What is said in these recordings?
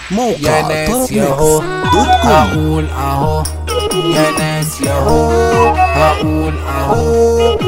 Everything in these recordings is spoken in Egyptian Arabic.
موقع يا ناس طرب ياهو ميكس دوت كوم هقول اهو يا ناس ياهو هقول اهو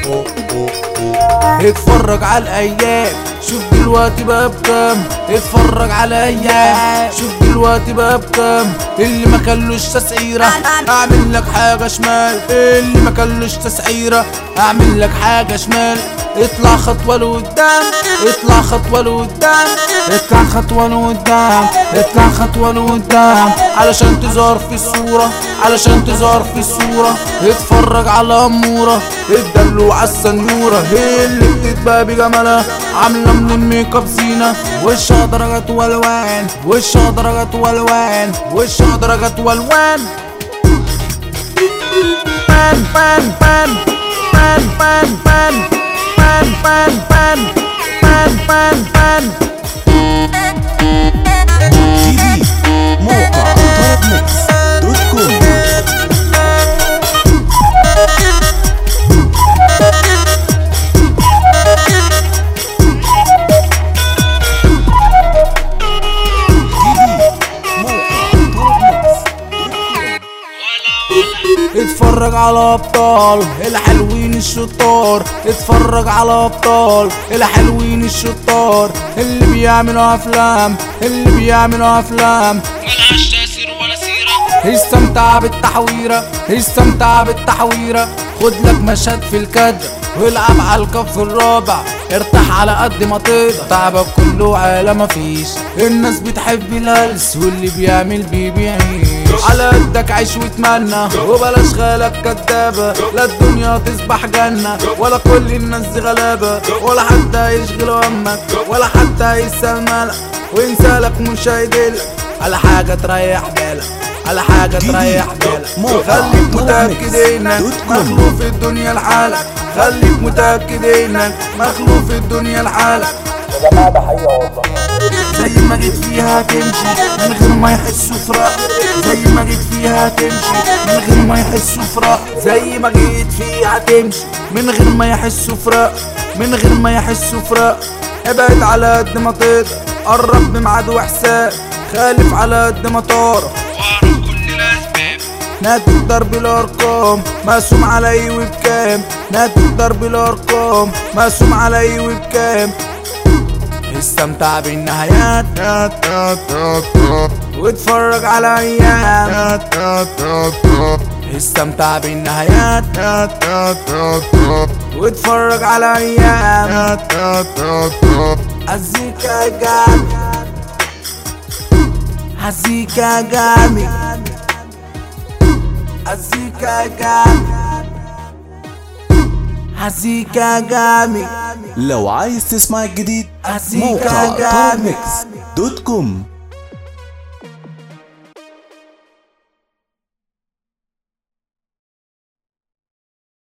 اتفرج على الايام شوف دلوقتي بقى بكام اتفرج على ايام شوف دلوقتي بقى بكام اللي ما كلوش تسعيره اعمل لك حاجه شمال اللي ما كلوش تسعيره اعمل لك حاجه شمال اطلع خطوه لقدام اطلع خطوه لقدام اطلع خطوه لقدام اطلع خطوه لقدام علشان تظهر في الصوره علشان تظهر في الصوره اتفرج على اموره الدلوعه على السنوره هي اللي بتتبقى بجمالها عامله من الميك اب زينه وشها درجات والوان وشها درجات والوان وشها درجات والوان بان بان بان بان بان بان بان بان بان بان بان بان جديد موقع طرب ميكس دوت كوم جديد موقع طرب ميكس اتفرج على ابطال الحلوين الشطار اتفرج على ابطال الحلوين الشطار اللي بيعملوا افلام اللي بيعملوا افلام ملهاش تأثير ولا سيرة استمتع بالتحويرة استمتع بالتحويرة خد لك مشهد في الكادر والعب على الكف الرابع ارتاح على قد ما تقدر تعبك كله عالة مفيش الناس بتحب الهلس واللي بيعمل بيه بيعيش على قدك عيش واتمنى وبلاش خيالك كدابة لا الدنيا تصبح جنة ولا كل الناس دي غلابة ولا حد هيشغل همك ولا حد هيسأل مالك وينسالك مش هيدلك على حاجة تريح بالك على حاجة جديد. تريح بالك موقع خليك طرب متأكد ميكس انك دوت كوم. مخلوق في الدنيا لحالك خليك متأكد انك مخلوق في الدنيا لحالك زي ما جيت فيها تمشي من غير ما يحسوا فراق زي ما جيت فيها تمشي من غير ما يحسوا فراق زي ما جيت فيها تمشي من غير ما يحسوا فراق من غير ما يحسوا فراق ابعد على قد ما تقدر قرب بميعاد وحساب خالف على قد ما تعرف وأعرف كل الأسباب نادي الضرب الارقام مقسوم علي وبكام نادي الضرب الارقام مقسوم علي وبكام استمتع بالنهايات واتفرج على ايام استمتع بالنهايات واتفرج على ايام هزيكا جامد هزيكا جامد هزيكا جامد هزيكا جامد لو عايز تسمع الجديد هزيكا موقع طرب جامد ميكس دوت كوم